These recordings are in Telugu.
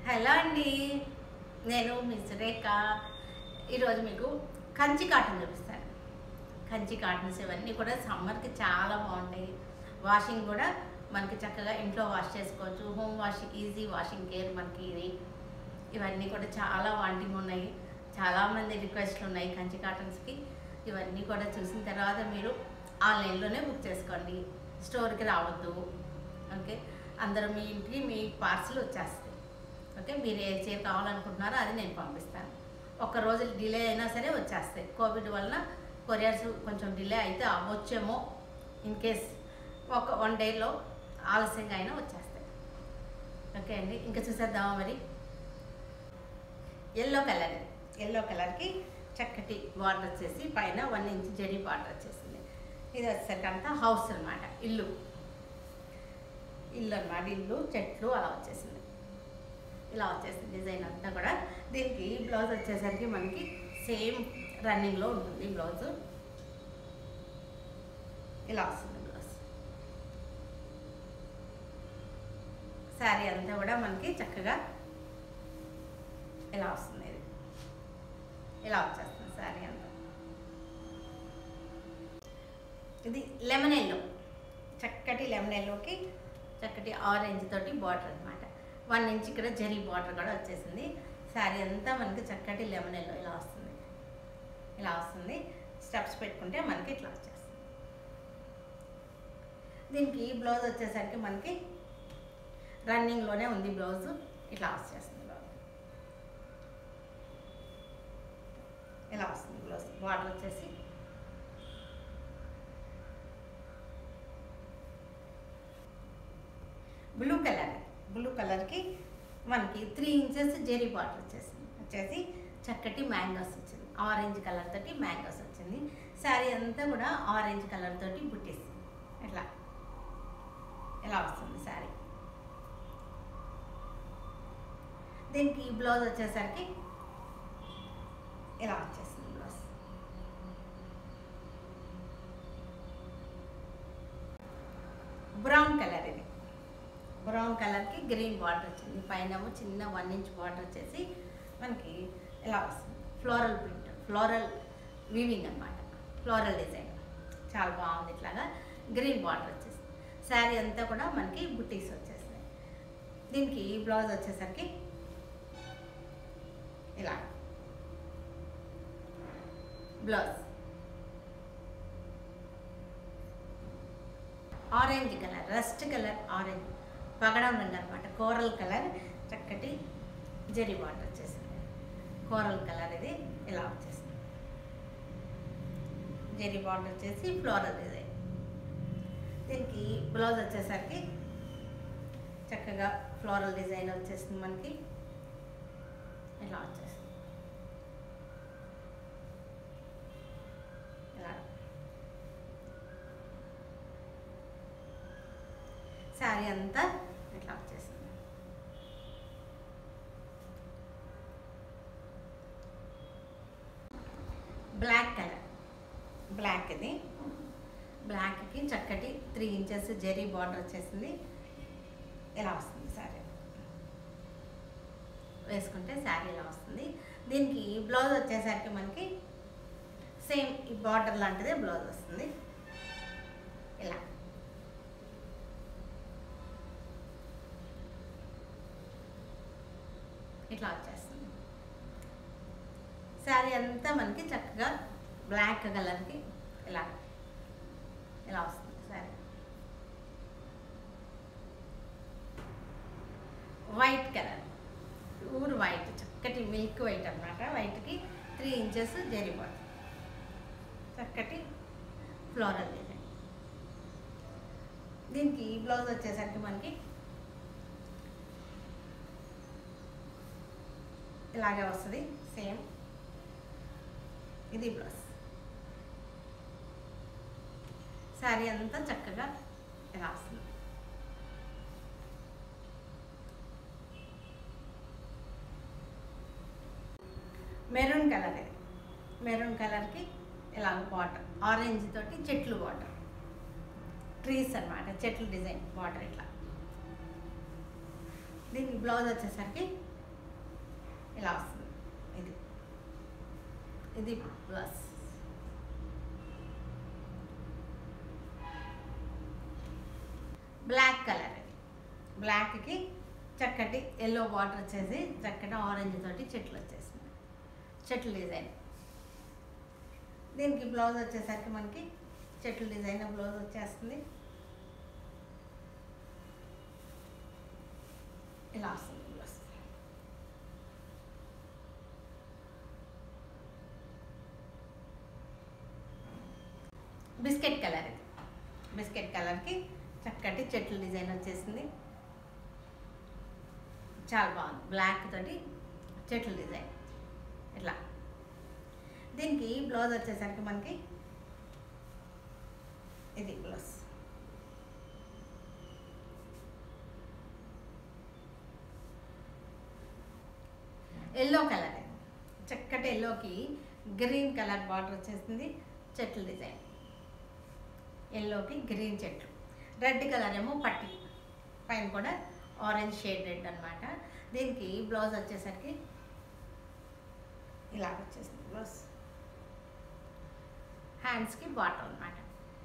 హలో అండి నేను మీ సురేఖ ఈరోజు మీకు కంచి కాటన్ చూపిస్తాను కంచి కాటన్స్ ఇవన్నీ కూడా సమ్మర్కి చాలా బాగుంటాయి వాషింగ్ కూడా మనకి చక్కగా ఇంట్లో వాష్ చేసుకోవచ్చు home washing easy washing care మనకి ఇది ఇవన్నీ కూడా చాలా వాంటింగ్ ఉన్నాయి చాలామంది రిక్వెస్ట్లు ఉన్నాయి కంచి కాటన్స్కి ఇవన్నీ కూడా చూసిన తర్వాత మీరు ఆన్లైన్లోనే బుక్ చేసుకోండి స్టోర్కి రావద్దు ఓకే అందరూ మీ ఇంటికి మీ పార్సల్ వచ్చేస్తాయి ఓకే మీరు ఏ చీర కావాలనుకుంటున్నారో అది నేను పంపిస్తాను ఒక్క రోజు డిలే అయినా సరే వచ్చేస్తాయి కోవిడ్ వలన కొరియర్స్ కొంచెం డిలే అయితే అవ్వచ్చేమో ఇన్ కేస్ ఒక వన్ డేలో ఆలస్యంగా అయినా వచ్చేస్తాయి ఓకే అండి ఇంకా చూసేద్దామా మరి ఎల్లో కలర్ ఎల్లో కలర్కి చక్కటి బార్డర్ వచ్చేసి పైన వన్ ఇంచ్ జడి బార్డర్ వచ్చేసింది ఇది వచ్చేసరికి అంతా హౌస్ అనమాట ఇల్లు ఇల్లు అనమాట ఇల్లు చెట్లు అలా వచ్చేసింది ఇలా వచ్చేసింది డిజైన్ అంతా కూడా దీనికి బ్లౌజ్ వచ్చేసరికి మనకి సేమ్ రన్నింగ్లో ఉంటుంది బ్లౌజ్ ఇలా వస్తుంది బ్లౌజ్ శారీ అంతా కూడా మనకి చక్కగా ఇలా వస్తుంది ఇది ఇలా వచ్చేస్తుంది శారీ అంతా ఇది లెమన్ ఎల్లో చక్కటి లెమన్ ఎల్లోకి చక్కటి ఆరెంజ్ తోటి బార్డర్ అనమాట వన్ ఇంచ్ ఇక్కడ జరీ బార్డర్ కూడా వచ్చేసింది శారీ అంతా మనకి చక్కటి లెమన్ ఎల్లో ఇలా వస్తుంది ఇలా వస్తుంది స్టెప్స్ పెట్టుకుంటే మనకి ఇట్లా వచ్చేస్తుంది దీనికి బ్లౌజ్ వచ్చేసరికి మనకి రన్నింగ్లోనే ఉంది బ్లౌజ్ ఇట్లా వచ్చేస్తుంది బ్లౌజ్ ఇలా వస్తుంది బ్లౌజ్ బార్డర్ వచ్చేసి బ్లూ కలర్ బ్లూ కలర్కి మనకి త్రీ ఇంచెస్ జెరీ బార్డర్ వచ్చేసింది వచ్చేసి చక్కటి మ్యాంగోస్ వచ్చింది ఆరెంజ్ కలర్ తోటి మ్యాంగోస్ వచ్చింది శారీ అంతా కూడా ఆరెంజ్ కలర్ తోటి బుట్టేసి ఇట్లా ఇలా వస్తుంది శారీ దీనికి బ్లౌజ్ వచ్చేసరికి ఇలా వచ్చేసింది బ్లౌజ్ బ్రౌన్ కలర్ ఇది బ్రౌన్ కలర్కి గ్రీన్ బార్డర్ వచ్చింది పైన చిన్న వన్ ఇంచ్ బార్డర్ వచ్చేసి మనకి ఇలా వస్తుంది ఫ్లోరల్ ప్రింట్ ఫ్లోరల్ వీవింగ్ అనమాట ఫ్లోరల్ డిజైన్ చాలా బాగుంది ఇట్లాగా గ్రీన్ బార్డర్ వచ్చేసి శారీ అంతా కూడా మనకి బుటీస్ వచ్చేస్తాయి దీనికి బ్లౌజ్ వచ్చేసరికి ఇలా blouse orange colour rust colour orange పగడం రంగు అనమాట కోరల్ కలర్ చక్కటి జరీ బార్డర్ వచ్చేసింది కోరల్ కలర్ ఇది ఇలా వచ్చేసింది జరీ బార్డర్ వచ్చేసి ఫ్లోరల్ డిజైన్ దీనికి బ్లౌజ్ వచ్చేసరికి చక్కగా ఫ్లోరల్ డిజైన్ వచ్చేసింది మనకి ఇలా వచ్చేసింది ఇలా శారీ అంతా ఇట్లా వచ్చేసింది బ్లాక్ కలర్ బ్లాక్ ఇది బ్లాక్కి చక్కటి త్రీ ఇంచెస్ జెరీ బార్డర్ వచ్చేసింది ఇలా వస్తుంది శారీ వేసుకుంటే శారీ ఇలా వస్తుంది దీనికి బ్లౌజ్ వచ్చేసరికి మనకి సేమ్ ఈ బార్డర్ లాంటిదే బ్లౌజ్ వస్తుంది ఇలా ఇట్లా వచ్చేస్తుంది శారీ అంతా మనకి చక్కగా బ్లాక్ కలర్కి ఇలా ఇలా వస్తుంది sari white colour pure white చక్కటి మిల్క్ వైట్ అనమాట వైట్కి త్రీ ఇంచెస్ జెరిబాట్ చక్కటి ఫ్లోరల్ డిజైన్ దీనికి బ్లౌజ్ వచ్చేసరికి మనకి ఇలాగే వస్తుంది సేమ్ ఇది బ్లౌజ్ శారీ అంతా చక్కగా ఇలా వస్తుంది మెరూన్ కలర్ ఇది మెరూన్ కలర్కి ఇలా బాటర్ ఆరెంజ్ తోటి చెట్లు బాటర్ ట్రీస్ అన్నమాట చెట్లు డిజైన్ బాటర్ ఇట్లా దీనికి బ్లౌజ్ వచ్చేసరికి ఇలా వస్తుంది ఇది ఇది ప్లస్ బ్లాక్ కలర్ ఇది బ్లాక్కి చక్కటి ఎల్లో వాటర్ వచ్చేసి చక్కటి ఆరెంజ్ తోటి చెట్లు వచ్చేసింది చెట్లు డిజైన్ దీనికి బ్లౌజ్ వచ్చేసరికి మనకి చెట్లు డిజైన్ బ్లౌజ్ వచ్చేస్తుంది ఇలా వస్తుంది బ్లౌజ్ బిస్కెట్ కలర్ ఇది బిస్కెట్ కలర్కి చక్కటి చెట్లు డిజైన్ వచ్చేసింది చాలా బాగుంది బ్లాక్ తోటి చెట్లు డిజైన్ ఇట్లా దీనికి బ్లౌజ్ వచ్చేసరికి మనకి ఇది బ్లౌజ్ ఎల్లో కలర్ చక్కటి ఎల్లోకి గ్రీన్ కలర్ బార్డర్ వచ్చేసింది చెట్లు డిజైన్ ఎల్లోకి గ్రీన్ చెట్లు రెడ్ కలర్ ఏమో పట్టి పైన కూడా ఆరెంజ్ షేడ్ రెడ్ అనమాట దీనికి బ్లౌజ్ వచ్చేసరికి ఇలా వచ్చేసింది బ్లౌజ్ హ్యాండ్స్కి బాటమ్ అనమాట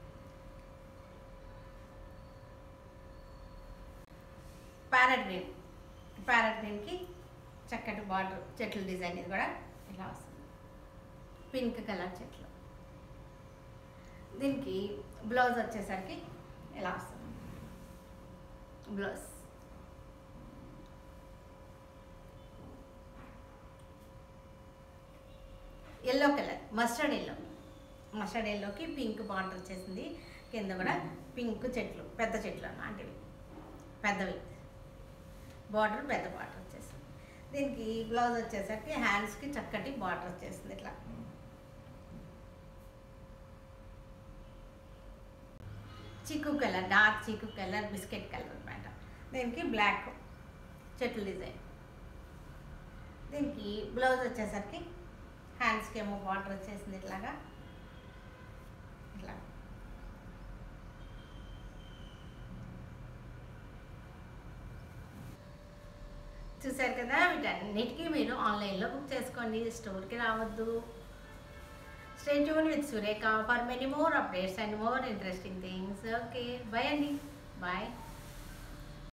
ప్యారెట్ గ్రీన్ ప్యారెట్ గ్రీన్కి చక్కటి బార్డర్ చెట్ల డిజైన్ ఇది కూడా ఇలా వస్తుంది పింక్ కలర్ చెట్లు దీనికి బ్లౌజ్ వచ్చేసరికి ఇలా వస్తుంది blouse yellow colour mustard yellow mustard ఎల్లోకి పింక్ బార్డర్ వచ్చేసింది కింద కూడా పింక్ చెట్లు పెద్ద చెట్లు అన్నమాటివి పెద్దవి బార్డర్ పెద్ద బార్డర్ వచ్చేసింది దీనికి బ్లౌజ్ వచ్చేసరికి హ్యాండ్స్కి చక్కటి బార్డర్ వచ్చేసింది ఇట్లా చిక్కు కలర్ డార్క్ చిక్కు కలర్ బిస్కెట్ కలర్ అనమాట దీనికి బ్లాక్ చెట్లు డిజైన్ దీనికి బ్లౌజ్ వచ్చేసరికి హ్యాండ్స్కి ఏమో బార్డర్ వచ్చేసింది ఇట్లాగా ఇట్లా చూసారు కదా వీటన్నిటికీ మీరు ఆన్లైన్లో బుక్ చేసుకోండి స్టోర్కి రావద్దు stay tune with Surekha for many more updates and more interesting things okay bye అండి బాయ్